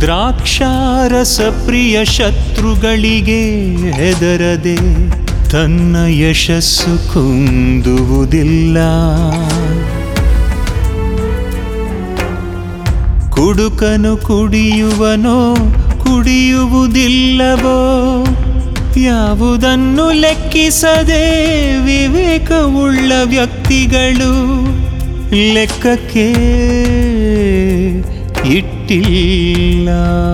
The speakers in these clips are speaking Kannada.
ದ್ರಾಕ್ಷಾರಸ ಪ್ರಿಯ ಶತ್ರುಗಳಿಗೆ ಹೆದರದೆ ತನ್ನ ಯಶಸ್ಸು ಕುಂದುವುದಿಲ್ಲ ಕುಡುಕನು ಕುಡಿಯುವನೋ ಕುಡಿಯುವುದಿಲ್ಲವೋ ಯಾವುದನ್ನು ಲೆಕ್ಕಿಸದೆ ವಿವೇಕವುಳ್ಳ ವ್ಯಕ್ತಿಗಳು ಲೆಕ್ಕಕ್ಕೆ ಇಟ್ಟಿಲ್ಲ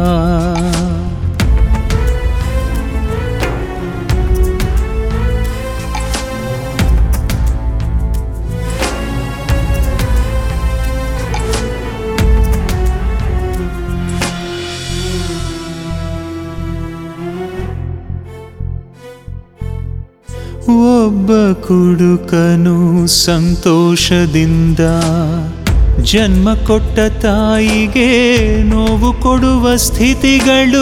ಒಬ್ಬ ಕುಡುಕನು ಸಂತೋಷದಿಂದ ಜನ್ಮ ಕೊಟ್ಟ ತಾಯಿಗೆ ನೋವು ಕೊಡುವ ಸ್ಥಿತಿಗಳು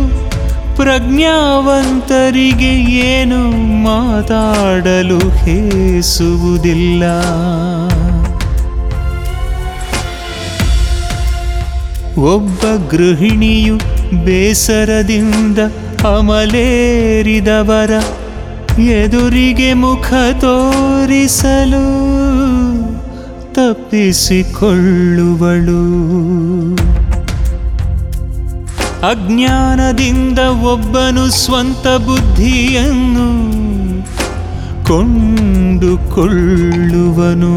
ಪ್ರಜ್ಞಾವಂತರಿಗೆ ಏನು ಮಾತಾಡಲು ಹೇಸುವುದಿಲ್ಲ ಒಬ್ಬ ಗೃಹಿಣಿಯು ಬೇಸರದಿಂದ ಅಮಲೇರಿದವರ ಎದುರಿಗೆ ಮುಖ ತೋರಿಸಲು ತಪ್ಪಿಸಿಕೊಳ್ಳುವಳು ಅಜ್ಞಾನದಿಂದ ಒಬ್ಬನು ಸ್ವಂತ ಬುದ್ಧಿಯನ್ನು ಕೊಂಡುಕೊಳ್ಳುವನು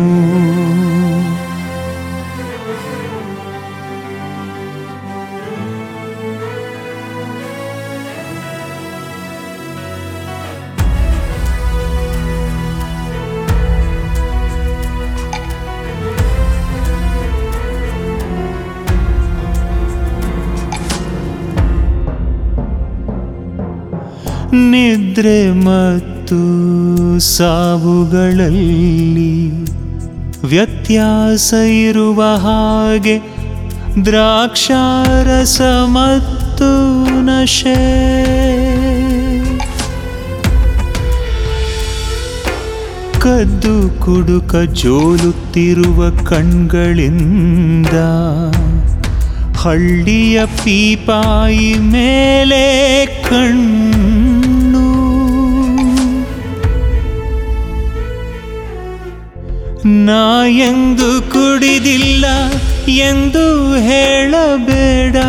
ನಿದ್ರೆ ಮತ್ತು ಸಾವುಗಳಲ್ಲಿ ವ್ಯತ್ಯಾಸ ಇರುವ ಹಾಗೆ ದ್ರಾಕ್ಷಾರಸ ಮತ್ತು ನಶೆ ಕದ್ದು ಕುಡುಕ ಜೋಲುತ್ತಿರುವ ಕಣ್ಗಳಿಂದ ಹಳ್ಳಿಯ ಪೀಪಾಯಿ ಮೇಲೆ ಕಣ್ಣು ನಾ ಎಂದು ಕುಡಿದಿಲ್ಲ ಎಂದು ಹೇಳಬೇಡ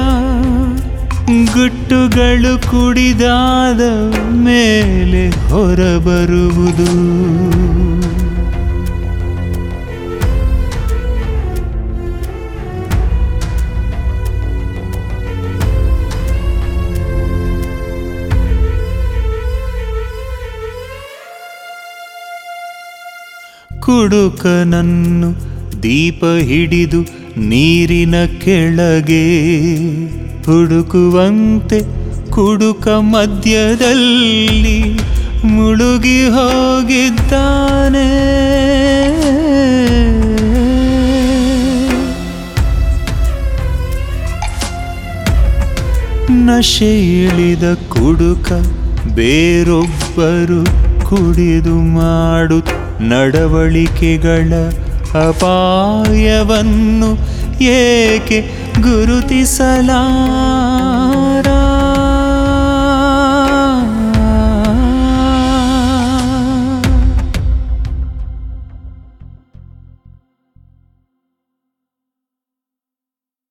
ಗುಟ್ಟುಗಳು ಕುಡಿದಾದ ಮೇಲೆ ಹೊರಬರುವುದು ಕುಡುಕನನ್ನು ದೀಪ ಹಿಡಿದು ನೀರಿನ ಕೆಳಗೆ ಹುಡುಕುವಂತೆ ಕುಡುಕ ಮಧ್ಯದಲ್ಲಿ ಮುಳುಗಿ ಹೋಗಿದ್ದಾನೆ ನಶೆ ಇಳಿದ ಕುಡುಕ ಬೇರೊಬ್ಬರು ಕುಡಿದು ಮಾಡು ನಡವಳಿಕೆಗಳ ಅಪಾಯವನ್ನು ಏಕೆ ಗುರುತಿಸಲಾ